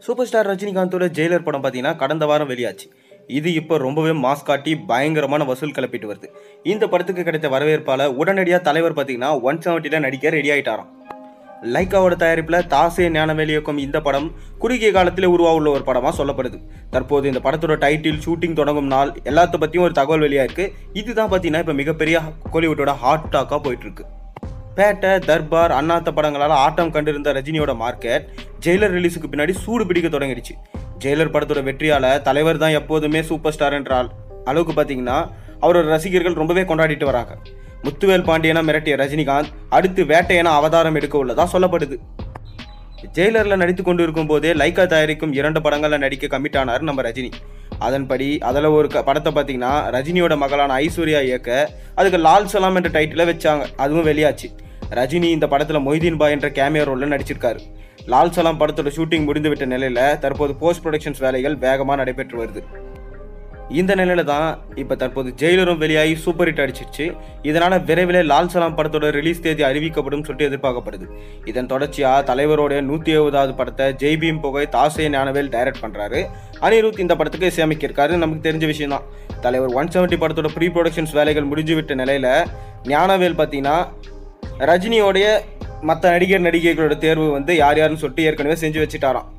super star ரஜினிகாந்தோட Jailer படம் பார்த்தீங்கன்னா கடந்த வாரம் வெளியாச்சு இது இப்போ ரொம்பவே மாஸ் காட்டி பயங்கரமான வசூல் கிளப்பிட்டு வருது இந்த படத்துக்கு கிடைத்த வரவேற்பால உடனடியாக தலைவர் பார்த்தீங்கன்னா ஒன் செவன்ட்டியில் நடிக்க ரெடி ஆயிட்டாராம் லைக்காவோட தயாரிப்பில் தாசே ஞானவேல் இயக்கும் இந்த படம் குறுகிய காலத்தில் உருவாக ஒரு படமாக சொல்லப்படுது தற்போது இந்த படத்தோட டைட்டில் ஷூட்டிங் தொடங்கும் நாள் எல்லாத்த பற்றியும் ஒரு தகவல் வெளியாயிருக்கு இதுதான் பார்த்தீங்கன்னா இப்போ மிகப்பெரிய கோலிவுட்டோட ஹாட் டாக்காக போயிட்டு இருக்கு பேட்டை தர்பார் அண்ணாத்த படங்களால் ஆட்டம் கண்டிருந்த ரஜினியோட மார்க்கெட் ஜெயிலர் ரிலீஸுக்கு பின்னாடி சூடு பிடிக்க தொடங்கிடுச்சு ஜெயிலர் படத்தோட வெற்றியால தலைவர் தான் எப்போதுமே சூப்பர் ஸ்டார் என்ற ஆள் அளவுக்கு பார்த்தீங்கன்னா அவரோட ரசிகர்கள் ரொம்பவே கொண்டாடிட்டு வராங்க முத்துவேல் பாண்டியனா மிரட்டிய ரஜினிகாந்த் அடுத்து வேட்டையன அவதாரம் எடுக்க உள்ளதா சொல்லப்படுது ஜெயிலரில் நடித்து கொண்டு இருக்கும் போதே லைக்கா தயாரிக்கும் இரண்டு படங்களில் நடிக்க கமிட் ஆனார் நம்ம ரஜினி அதன்படி அதில் ஒரு க படத்தை பார்த்தீங்கன்னா ரஜினியோட மகளான ஐஸ்வர்யா இயக்க அதுக்கு லால் சலாம் என்ற டைட்டில் வச்சாங்க அதுவும் வெளியாச்சு ரஜினி இந்த படத்தில் மொய்தீன் பாய் என்ற கேமியோ ரோலில் நடிச்சிருக்காரு லால் சலாம் படத்தோட ஷூட்டிங் முடிந்துவிட்ட நிலையில் தற்போது போஸ்ட் ப்ரொடக்ஷன்ஸ் வேலைகள் வேகமாக நடைபெற்று வருது இந்த நிலையில தான் இப்போ தற்போது ஜெயிலரும் வெளியாகி சூப்பர் ஹிட் அடிச்சிருச்சு இதனால விரைவில் லால் சலாம் படத்தோட ரிலீஸ் தேதி அறிவிக்கப்படும் சொல்லிட்டு எதிர்பார்க்கப்படுது இதன் தொடர்ச்சியா தலைவரோட நூற்றி எழுபதாவது படத்தை ஜெய் பீம் புகை தாசே ஞானவேல் டைரக்ட் பண்றாரு அனிருத் இந்த படத்துக்கு இசையமைக்கிருக்காரு நமக்கு தெரிஞ்ச விஷயம் தான் தலைவர் ஒன் செவன்ட்டி படத்தோட ப்ரீ ப்ரொடக்ஷன்ஸ் வேலைகள் முடிஞ்சு விட்ட நிலையில ஞானவேல் பார்த்தீங்கன்னா ரஜினியோடைய மற்ற நடிகர் நடிகைகளோட தேர்வு வந்து யார் யாருன்னு சொல்லிட்டு ஏற்கனவே செஞ்சு வச்சுட்டாராம்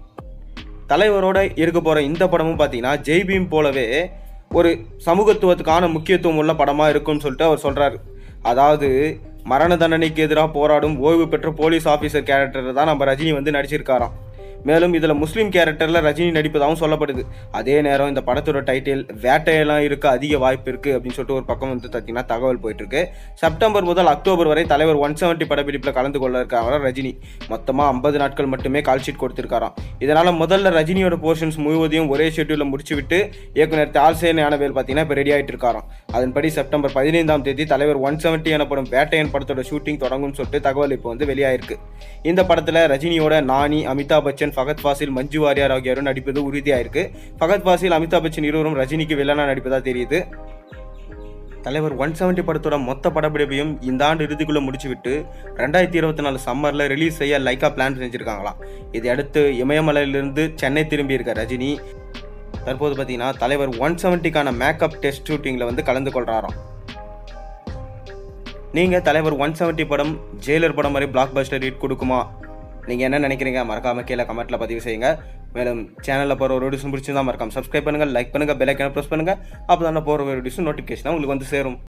தலைவரோட இருக்க போகிற இந்த படமும் பார்த்தீங்கன்னா ஜெய் பீம் போலவே ஒரு சமூகத்துவத்துக்கான முக்கியத்துவம் உள்ள படமாக இருக்கும்னு சொல்லிட்டு அவர் சொல்கிறாரு அதாவது மரண தண்டனைக்கு எதிராக போராடும் ஓய்வு பெற்ற போலீஸ் ஆஃபீஸர் கேரக்டர் தான் நம்ம ரஜினி வந்து நடிச்சிருக்காராம் மேலும் இதில் முஸ்லீம் கேரக்டரில் ரஜினி நடிப்பதாகவும் சொல்லப்படுது அதே நேரம் இந்த படத்தோட டைட்டில் வேட்டையெல்லாம் இருக்க அதிக வாய்ப்பு இருக்குது அப்படின்னு சொல்லிட்டு ஒரு பக்கம் வந்து பார்த்தீங்கன்னா தகவல் போயிட்டுருக்கு செப்டம்பர் முதல் அக்டோபர் வரை தலைவர் ஒன் செவன்ட்டி படப்பிடிப்பில் கலந்து கொள்ள இருக்காங்க ரஜினி மொத்தமாக ஐம்பது நாட்கள் மட்டுமே கால் ஷீட் கொடுத்துருக்காராம் இதனால் முதல்ல ரஜினியோட போர்ஷன்ஸ் முழுவதையும் ஒரே ஷெட்யூலில் முடிச்சு விட்டு இயக்குனர் தால்சே ஞானவேல் பார்த்தீங்கன்னா இப்போ ரெடி ஆகிட்டு இருக்காராம் அதன்படி செப்டம்பர் பதினைந்தாம் தேதி தலைவர் ஒன் செவன்ட்டி எனப்படும் வேட்டையன் படத்தோட ஷூட்டிங் தொடங்கும்னு சொல்லிட்டு தகவல் இப்போ வந்து வெளியாயிருக்கு இந்த படத்தில் ரஜினியோட நானி அமிதாப் பச்சன் ஃபகத் ஃபாசில் மஞ்சு வாரியார் ஆகியோரும் நடிப்பது உறுதியாயிருக்கு ஃபகத் ஃபாசில் அமிதாப் பச்சன் இருவரும் ரஜினிக்கு வில்லனா நடிப்பதா தெரியுது தலைவர் ஒன் செவன்ட்டி படத்தோட மொத்த படப்பிடிப்பையும் இந்த ஆண்டு இறுதிக்குள்ள முடிச்சுவிட்டு ரெண்டாயிரத்தி இருபத்தி நாலு சம்மரில் ரிலீஸ் செய்ய லைக்கா பிளான் செஞ்சுருக்காங்களாம் இதை அடுத்து இமயமலையிலிருந்து சென்னை திரும்பி இருக்க ரஜினி தற்போது பார்த்தீங்கன்னா தலைவர் ஒன் செவன்ட்டிக்கான மேக்கப் டெஸ்ட் ஷூட்டிங்கில் வந்து கலந்து கொள்கிறாராம் நீங்கள் தலைவர் ஒன் செவன்ட்டி படம் ஜெயிலர் படம் மாதிரி பிளாக் பஸ்டர் ஹிட் கொடுக்குமா நீங்கள் என்ன நினைக்கிறீங்க மறக்காம கீழே கமெண்ட்டில் பதிவு செய்யுங்க மேலும் சேனலில் போகிற ஒரு வீடியோஸ் பிடிச்சிருந்தா மறக்காம சப்ஸ்கிரைப் பண்ணுங்கள் லைக் பண்ணுங்கள் பெல் ஐக்கனை ப்ரெஸ் பண்ணுங்கள் அப்போ தான் போகிற வீடியோஸ் நோட்டிஃபிகேஷன் உங்களுக்கு வந்து சேரும்